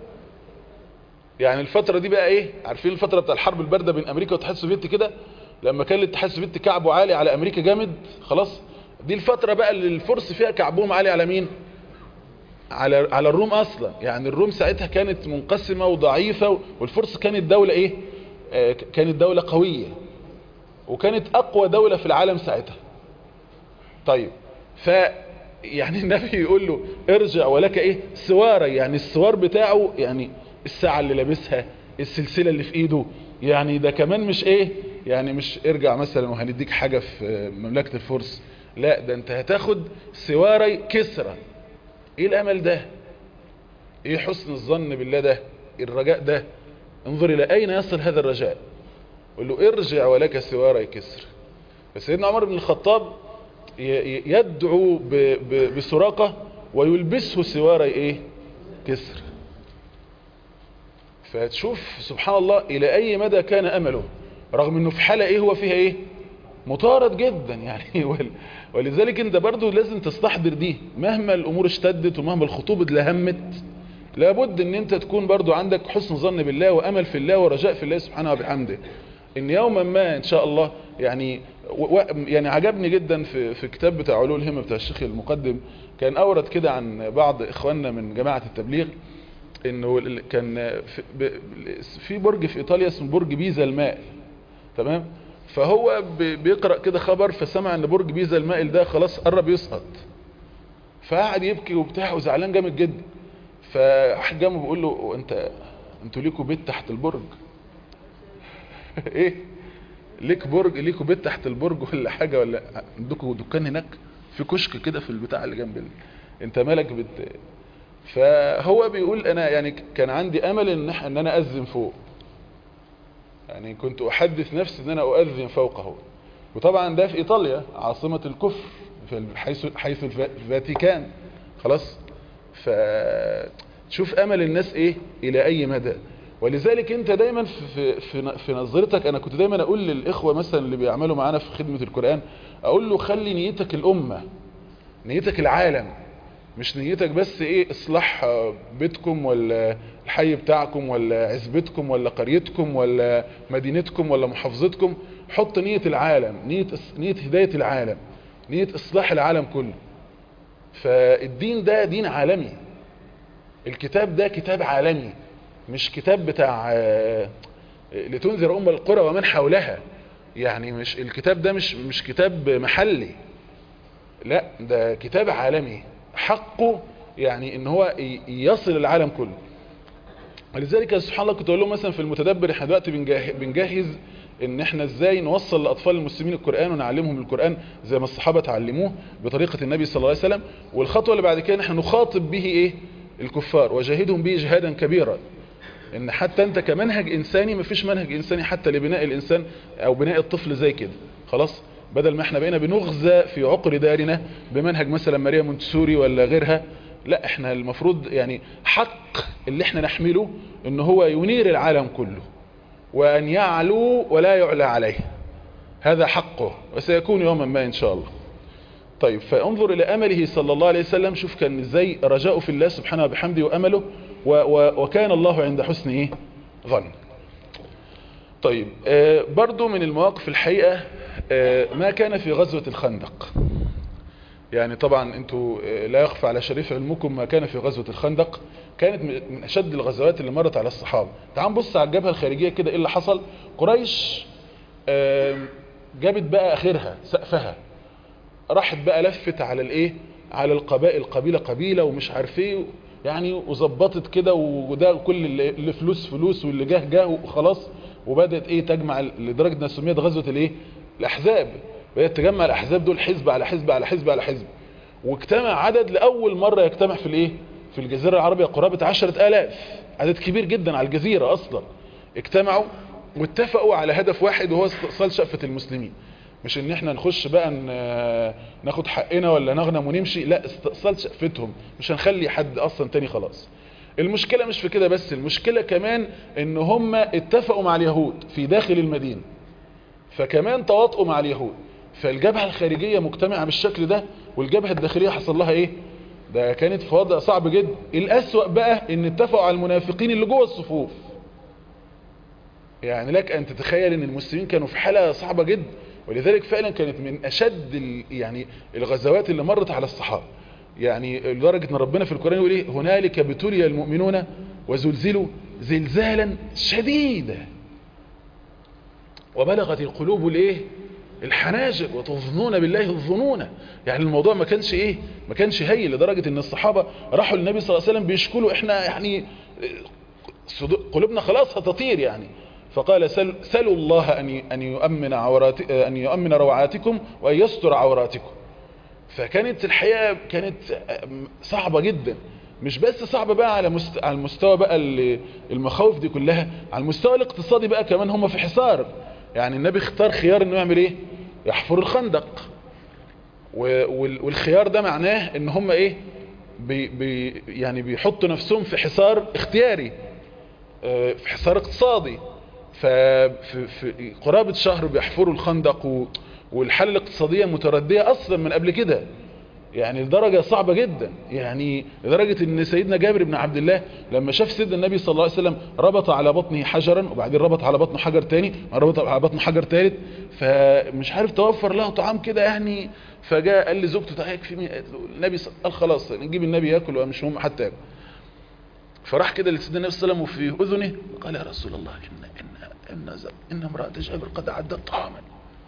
يعني الفترة دي بقى ايه عارفين الفترة بتاع الحرب الباردة بين امريكا والاتحاد السوفيتي كده لما كان الاتحاد السوفيتي كعبه عالي على امريكا جامد خلاص دي الفترة بقى اللي الفرس فيها كعبهم عالي على مين على على الروم اصلا يعني الروم ساعتها كانت منقسمة وضعيفة والفرس كانت دولة ايه آه كانت دولة قوية وكانت اقوى دولة في العالم ساعتها طيب ف يعني النبي يقول له ارجع ولك ايه سوارة يعني السوار بتاعه يعني الساعة اللي لابسها السلسلة اللي في ايده يعني ده كمان مش ايه يعني مش ارجع مثلا وهنديك حاجة في مملكة الفرس لا ده انت هتاخد سواري كسرى ايه الامل ده ايه حسن الظن بالله ده الرجاء ده انظر الى اين يصل هذا الرجاء قل له ارجع ولك سواري كسر فسيدنا عمر بن الخطاب يدعو بسراقة ويلبسه سواري ايه كسر فتشوف سبحان الله الى اي مدى كان امله رغم انه في حالة ايه هو فيها ايه مطارد جدا يعني ولذلك انت برضو لازم تستحضر دي مهما الامور اشتدت ومهما الخطوبة لهمت لابد ان انت تكون برضو عندك حسن ظن بالله وامل في الله ورجاء في الله سبحانه وبحمده ان يوما ما ان شاء الله يعني و يعني عجبني جدا في في كتاب بتاع علو الهمه بتاع الشيخ المقدم كان اورد كده عن بعض اخواننا من جماعه التبليغ انه كان في, في برج في ايطاليا اسمه برج بيزا المائل تمام فهو بيقرا كده خبر فسمع ان برج بيزا المائل ده خلاص قرب يسقط فقعد يبكي وبتاع وزعلان جامد جدا فواحد جنبه بيقول له انت انتوا ليكوا بيت تحت البرج ايه ليك برج ليكوا بيت تحت البرج ولا حاجه ولا عندكم دكان هناك في كشك كده في البتاع اللي جنب ال... انت مالك بت فهو بيقول انا يعني كان عندي امل ان ان انا اذن فوق يعني كنت احدث نفسي ان انا اؤذن فوقه وطبعا ده في ايطاليا عاصمة الكفر في حيث حيث الفاتيكان خلاص فشوف امل الناس ايه الى اي مدى ولذلك انت دايما في, في, في نظرتك انا كنت دايما اقول للاخوة مثلا اللي بيعملوا معانا في خدمة القرآن اقول له خلي نيتك الامة نيتك العالم مش نيتك بس ايه اصلاح بيتكم ولا الحي بتاعكم ولا عزبتكم ولا قريتكم ولا مدينتكم ولا محافظتكم حط نية العالم نية, نية هداية العالم نية اصلاح العالم كله فالدين ده دين عالمي الكتاب ده كتاب عالمي مش كتاب بتاع لتنذر أم القرى ومن حولها يعني مش الكتاب ده مش مش كتاب محلي لا ده كتاب عالمي حقه يعني ان هو يصل العالم كله ولذلك سبحان الله كنت اقول لهم مثلا في المتدبر احنا دلوقتي بنجهز ان احنا ازاي نوصل لاطفال المسلمين القرآن ونعلمهم القرآن زي ما الصحابة تعلموه بطريقة النبي صلى الله عليه وسلم والخطوة اللي بعد كده احنا نخاطب به ايه الكفار وجاهدهم به جهادا كبيرا ان حتى انت كمنهج انساني مفيش منهج انساني حتى لبناء الانسان او بناء الطفل زي كده خلاص بدل ما احنا بقينا بنغزى في عقر دارنا بمنهج مثلا ماريا مونتسوري ولا غيرها لا احنا المفروض يعني حق اللي احنا نحمله ان هو ينير العالم كله وان يعلو ولا يعلى عليه هذا حقه وسيكون يوما ما ان شاء الله طيب فانظر الى امله صلى الله عليه وسلم شوف كان ازاي رجاؤه في الله سبحانه وبحمده وامله و و وكان الله عند حسن ايه ظن طيب آه برضو من المواقف الحقيقة آه ما كان في غزوة الخندق يعني طبعا انتوا آه لا يخفى على شريف علمكم ما كان في غزوة الخندق كانت من اشد الغزوات اللي مرت على الصحابة تعال نبص على الجبهة الخارجية كده ايه اللي حصل قريش جابت بقى اخرها سقفها راحت بقى لفت على الايه على القبائل قبيلة قبيلة ومش عارف ايه يعني وظبطت كده وده كل اللي فلوس فلوس واللي جاه جاه وخلاص وبدأت ايه تجمع لدرجة انها سميت غزوة الايه الاحزاب بدأت تجمع الاحزاب دول حزب على حزب على حزب على حزب واجتمع عدد لأول مرة يجتمع في الايه في الجزيرة العربية قرابة عشرة آلاف عدد كبير جدا على الجزيرة اصلا اجتمعوا واتفقوا على هدف واحد وهو استئصال شقفة المسلمين مش ان احنا نخش بقى ناخد حقنا ولا نغنم ونمشي لا استئصال شقفتهم مش هنخلي حد اصلا تاني خلاص المشكلة مش في كده بس المشكلة كمان ان هم اتفقوا مع اليهود في داخل المدينة فكمان تواطؤوا مع اليهود فالجبهة الخارجية مجتمعة بالشكل ده والجبهة الداخلية حصل لها ايه ده كانت في وضع صعب جدا الأسوأ بقى ان اتفقوا على المنافقين اللي جوه الصفوف يعني لك ان تتخيل ان المسلمين كانوا في حالة صعبة جدا ولذلك فعلا كانت من اشد ال- يعني الغزوات اللي مرت على الصحابة يعني لدرجة ان ربنا في القرآن يقول ايه هنالك ابتلي المؤمنون وزلزلوا زلزالا شديدا وبلغت القلوب الايه الحناجر وتظنون بالله الظنون يعني الموضوع ما كانش ايه ما كانش هين لدرجة ان الصحابة راحوا للنبي صلى الله عليه وسلم بيشكلوا احنا يعني صدو- قلوبنا خلاص هتطير يعني فقال سل سلوا الله ان ي- ان يؤمن عورات ان يؤمن روعاتكم وان يستر عوراتكم فكانت الحياة كانت صعبة جدا مش بس صعبة بقى على مست... على المستوى بقى ال- المخاوف دي كلها على المستوى الاقتصادي بقى كمان هم في حصار يعني النبي اختار خيار انه يعمل ايه يحفر الخندق و... وال... والخيار ده معناه ان هم ايه بي... بي... يعني بيحطوا نفسهم في حصار اختياري آه، في حصار اقتصادي ففي في قرابة شهر بيحفروا الخندق و... والحالة الاقتصادية متردية اصلا من قبل كده يعني لدرجة صعبة جدا يعني لدرجة ان سيدنا جابر بن عبد الله لما شاف سيدنا النبي صلى الله عليه وسلم ربط على بطنه حجرا وبعدين ربط على بطنه حجر تاني ربط على بطنه حجر تالت فمش عارف توفر له طعام كده يعني فجاء قال لزوجته تعالى يكفي مين قالت له النبي ص- قال خلاص نجيب النبي ياكل ومش هم حتى ياكل فراح كده لسيدنا النبي صلى الله عليه وسلم وفي اذنه قال يا رسول الله ان ان ان ز- ان امراه جابر قد عدت طعاما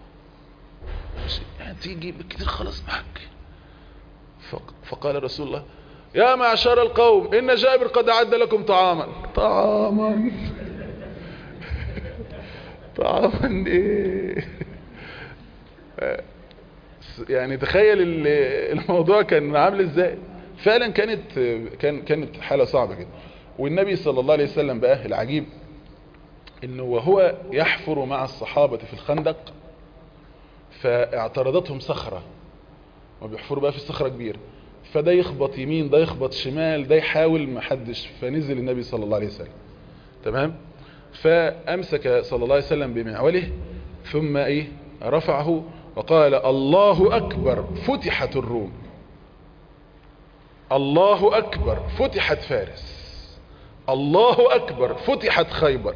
يعني تيجي بالكثير خلاص معك فق- فقال رسول الله يا معشر القوم إن جابر قد أعد لكم طعاما طعاما طعاما إيه يعني تخيل ال- الموضوع كان عامل ازاي فعلا كانت كان كانت حالة صعبة جدا والنبي صلى الله عليه وسلم بقى العجيب انه وهو يحفر مع الصحابة في الخندق فاعترضتهم صخرة وبيحفروا بقى في الصخرة كبيرة فده يخبط يمين ده يخبط شمال ده يحاول ما حدش فنزل النبي صلى الله عليه وسلم تمام فأمسك صلى الله عليه وسلم بمعوله ثم ايه رفعه وقال الله أكبر فتحت الروم الله أكبر فتحت فارس الله أكبر فتحت خيبر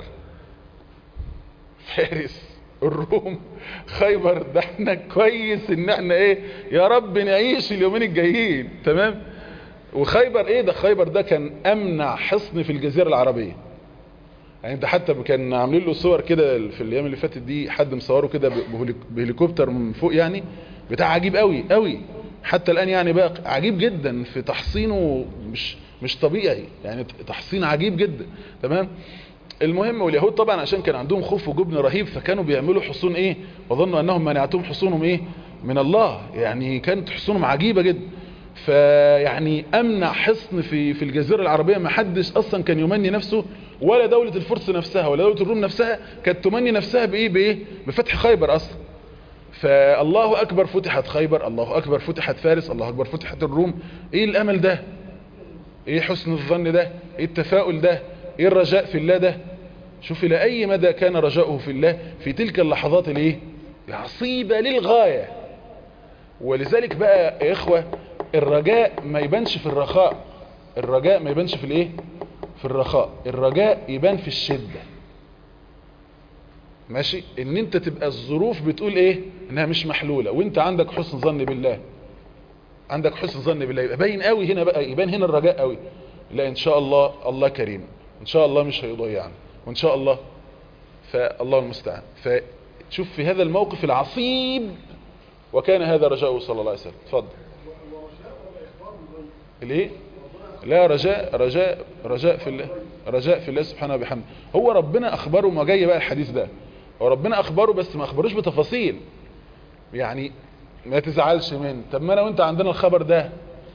فارس الروم خيبر ده احنا كويس ان احنا ايه يا رب نعيش اليومين الجايين تمام وخيبر ايه ده خيبر ده كان امنع حصن في الجزيرة العربية يعني انت حتى كان عاملين له صور كده في الايام اللي فاتت دي حد مصوره كده بهليك- بهليكوبتر من فوق يعني بتاع عجيب قوي قوي حتى الان يعني بقى عجيب جدا في تحصينه مش مش طبيعي يعني تحصين عجيب جدا تمام المهم واليهود طبعا عشان كان عندهم خوف وجبن رهيب فكانوا بيعملوا حصون ايه وظنوا انهم منعتهم حصونهم ايه من الله يعني كانت حصونهم عجيبة جدا فيعني امنع حصن في في الجزيرة العربية ما حدش اصلا كان يمني نفسه ولا دولة الفرس نفسها ولا دولة الروم نفسها كانت تمني نفسها بايه بايه بفتح خيبر اصلا فالله اكبر فتحت خيبر الله اكبر فتحت فارس الله اكبر فتحت الروم ايه الامل ده ايه حسن الظن ده ايه التفاؤل ده ايه الرجاء في الله ده شوف الى اي مدى كان رجاؤه في الله في تلك اللحظات الايه العصيبة للغاية ولذلك بقى يا اخوة الرجاء ما يبانش في الرخاء الرجاء ما يبانش في الايه في الرخاء الرجاء يبان في الشدة ماشي ان انت تبقى الظروف بتقول ايه انها مش محلولة وانت عندك حسن ظن بالله عندك حسن ظن بالله يبقى باين قوي هنا بقى يبان هنا الرجاء قوي لا ان شاء الله الله كريم ان شاء الله مش هيضيعنا وان شاء الله فالله المستعان فتشوف في هذا الموقف العصيب وكان هذا رجاؤه صلى الله عليه وسلم اتفضل ليه لا رجاء رجاء رجاء في الله رجاء في الله سبحانه وبحمده هو ربنا اخبره ما جاي بقى الحديث ده هو ربنا اخبره بس ما اخبروش بتفاصيل يعني ما تزعلش منه طب ما انا وانت عندنا الخبر ده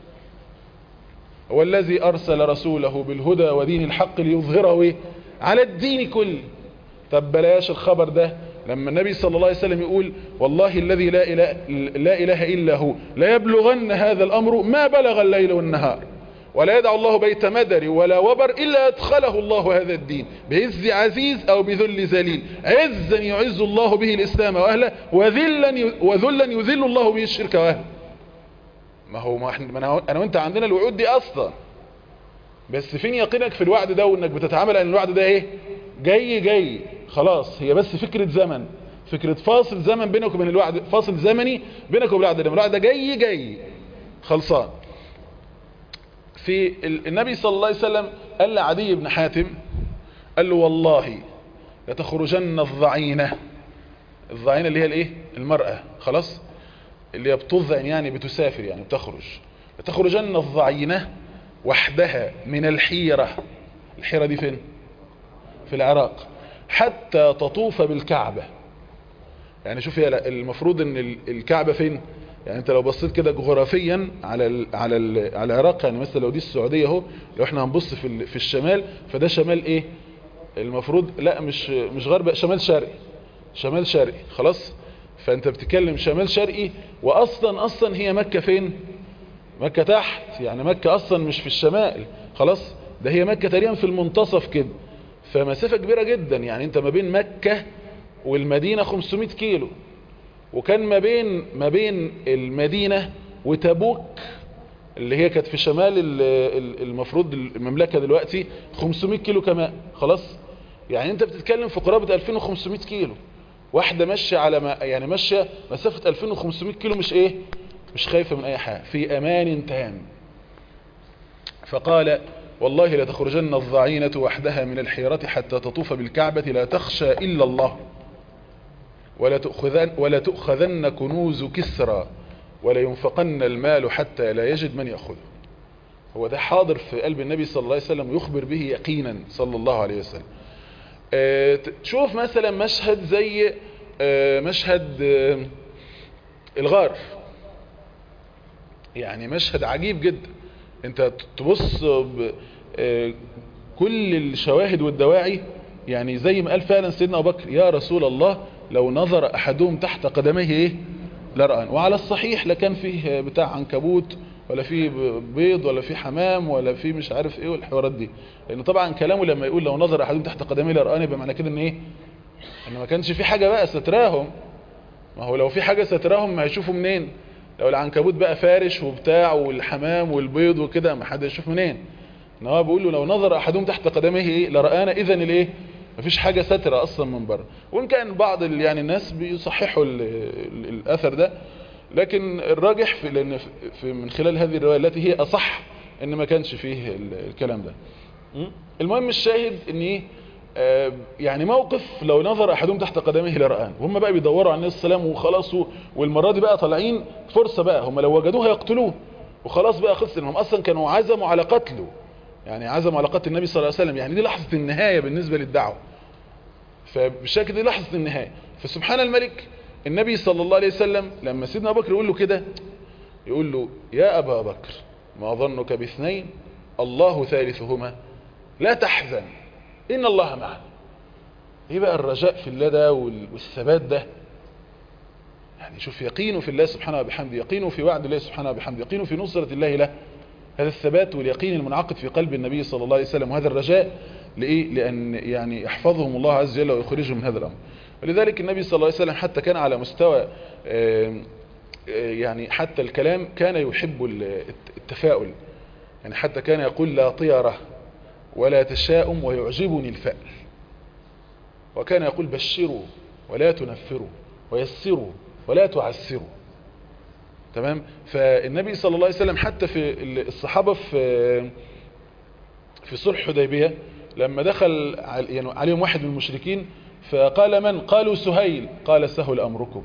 هو الذي ارسل رسوله بالهدى ودين الحق ليظهره إيه؟ على الدين كله طب بلاش الخبر ده لما النبي صلى الله عليه وسلم يقول والله الذي لا إله, لا إله إلا هو لا يبلغن هذا الأمر ما بلغ الليل والنهار ولا يدع الله بيت مدر ولا وبر إلا أدخله الله هذا الدين بعز عزيز أو بذل ذليل عزا يعز الله به الإسلام وأهله وذلا وذلا يذل الله به الشرك وأهله ما هو ما احنا ما أنا وأنت عندنا الوعود دي أصلا بس فين يقينك في الوعد ده وانك بتتعامل ان الوعد ده ايه جاي جاي خلاص هي بس فكرة زمن فكرة فاصل زمن بينك وبين الوعد فاصل زمني بينك وبين الوعد ده الوعد ده جاي جاي خلصان في النبي صلى الله عليه وسلم قال لعدي بن حاتم قال له والله لتخرجن الضعينة الضعينة اللي هي الايه المرأة خلاص اللي هي بتضعن يعني بتسافر يعني بتخرج لتخرجن الضعينة وحدها من الحيرة الحيرة دي فين في العراق حتى تطوف بالكعبة يعني شوف يا المفروض ان الكعبة فين يعني انت لو بصيت كده جغرافيا على ال على ال على العراق يعني مثلا لو دي السعودية اهو لو احنا هنبص في في الشمال فده شمال ايه المفروض لا مش مش غرب شمال شرقي شمال شرقي خلاص فانت بتتكلم شمال شرقي واصلا اصلا هي مكة فين مكة تحت يعني مكة اصلا مش في الشمال خلاص ده هي مكة تقريبا في المنتصف كده فمسافة كبيرة جدا يعني انت ما بين مكة والمدينة 500 كيلو وكان ما بين ما بين المدينة وتبوك اللي هي كانت في شمال المفروض المملكة دلوقتي 500 كيلو كمان خلاص يعني انت بتتكلم في قرابة 2500 كيلو واحدة ماشية على ما يعني ماشية مسافة 2500 كيلو مش ايه مش خايفة من اي حاجة في امان تام فقال والله لتخرجن الضعينة وحدها من الحيرة حتى تطوف بالكعبة لا تخشى إلا الله ولا تأخذن, ولا تؤخذن كنوز كسرى ولا ينفقن المال حتى لا يجد من يأخذه هو ده حاضر في قلب النبي صلى الله عليه وسلم يخبر به يقينا صلى الله عليه وسلم اه تشوف مثلا مشهد زي اه مشهد اه الغار يعني مشهد عجيب جدا انت تبص كل الشواهد والدواعي يعني زي ما قال فعلا سيدنا ابو بكر يا رسول الله لو نظر احدهم تحت قدميه ايه لرأن وعلى الصحيح لا كان فيه بتاع عنكبوت ولا فيه بيض ولا فيه حمام ولا فيه مش عارف ايه والحوارات دي لان طبعا كلامه لما يقول لو نظر احدهم تحت قدميه لرأن يبقى معنى كده ان ايه ان ما كانش في حاجة بقى ستراهم ما هو لو في حاجة ستراهم ما هيشوفوا منين لو العنكبوت بقى فارش وبتاع والحمام والبيض وكده ما حد يشوف منين ان هو بيقول له لو نظر احدهم تحت قدميه ايه لرآنا اذا الايه مفيش حاجة سترة اصلا من بره وان كان بعض يعني الناس بيصححوا ال ال الاثر ده لكن الراجح في لان في من خلال هذه الرواية التي هي اصح ان ما كانش فيه الكلام ده المهم الشاهد ان ايه آه يعني موقف لو نظر احدهم تحت قدميه لرآن وهم بقى بيدوروا على النبي صلى الله عليه وسلم وخلاص والمرة دي بقى طالعين فرصة بقى هم لو وجدوها يقتلوه وخلاص بقى خلص انهم اصلا كانوا عزموا على قتله يعني عزموا على قتل النبي صلى الله عليه وسلم يعني دي لحظة النهاية بالنسبة للدعوة فبالشكل دي لحظة النهاية فسبحان الملك النبي صلى الله عليه وسلم لما سيدنا ابو بكر يقول له كده يقول له يا ابا بكر ما ظنك باثنين الله ثالثهما لا تحزن ان الله معنا ايه بقى الرجاء في الله ده والثبات ده يعني شوف يقينه في الله سبحانه وبحمده يقينه في وعد الله سبحانه وبحمده يقينه في نصرة الله له هذا الثبات واليقين المنعقد في قلب النبي صلى الله عليه وسلم وهذا الرجاء لإيه؟ لأن يعني يحفظهم الله عز وجل ويخرجهم من هذا الأمر ولذلك النبي صلى الله عليه وسلم حتى كان على مستوى يعني حتى الكلام كان يحب التفاؤل يعني حتى كان يقول لا طيرة ولا تشاؤم ويعجبني الفأل وكان يقول بشروا ولا تنفروا ويسروا ولا تعسروا تمام فالنبي صلى الله عليه وسلم حتى في الصحابة في في صلح حديبية لما دخل يعني عليهم واحد من المشركين فقال من قالوا سهيل قال سهل أمركم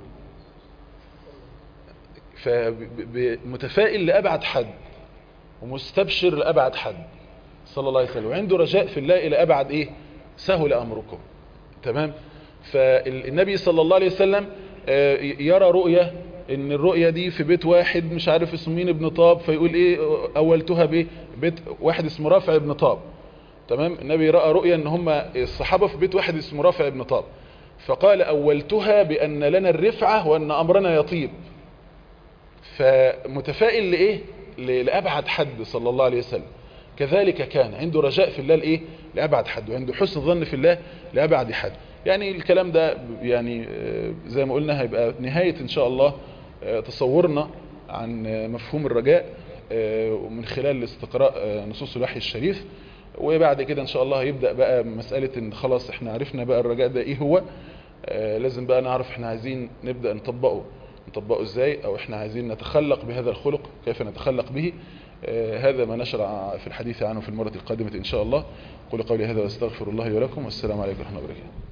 فمتفائل لأبعد حد ومستبشر لأبعد حد صلى الله عليه وسلم وعنده رجاء في الله إلى أبعد إيه سهل أمركم تمام فالنبي صلى الله عليه وسلم يرى رؤية ان الرؤية دي في بيت واحد مش عارف اسمه مين ابن طاب فيقول ايه اولتها بايه بيت واحد اسمه رافع ابن طاب تمام النبي رأى رؤية ان هم الصحابة في بيت واحد اسمه رافع ابن طاب فقال اولتها بان لنا الرفعة وان امرنا يطيب فمتفائل لايه ل- لأبعد حد صلى الله عليه وسلم كذلك كان عنده رجاء في الله لإيه لأبعد حد وعنده حسن ظن في الله لأبعد حد يعني الكلام ده يعني آه، زي ما قلنا هيبقى نهاية إن شاء الله آه، تصورنا عن آه، مفهوم الرجاء آه، ومن خلال استقراء آه، نصوص الوحي الشريف وبعد كده ان شاء الله هيبدأ بقى مسألة ان خلاص احنا عرفنا بقى الرجاء ده ايه هو آه، لازم بقى نعرف احنا عايزين نبدأ نطبقه نطبقه ازاي او احنا عايزين نتخلق بهذا الخلق كيف نتخلق به آه، هذا ما نشرع في الحديث عنه في المرة القادمة ان شاء الله قولوا قولي هذا واستغفر الله لي ولكم والسلام عليكم ورحمة الله وبركاته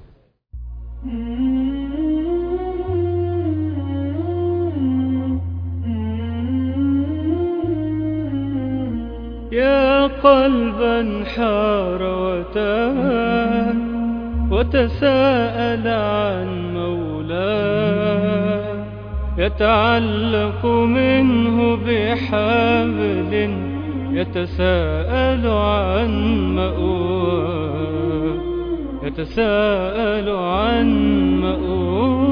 يا قلبا حار وتاه وتساءل عن مولاه يتعلق منه بحبل يتساءل عن مأواه يتساءل عن مأواه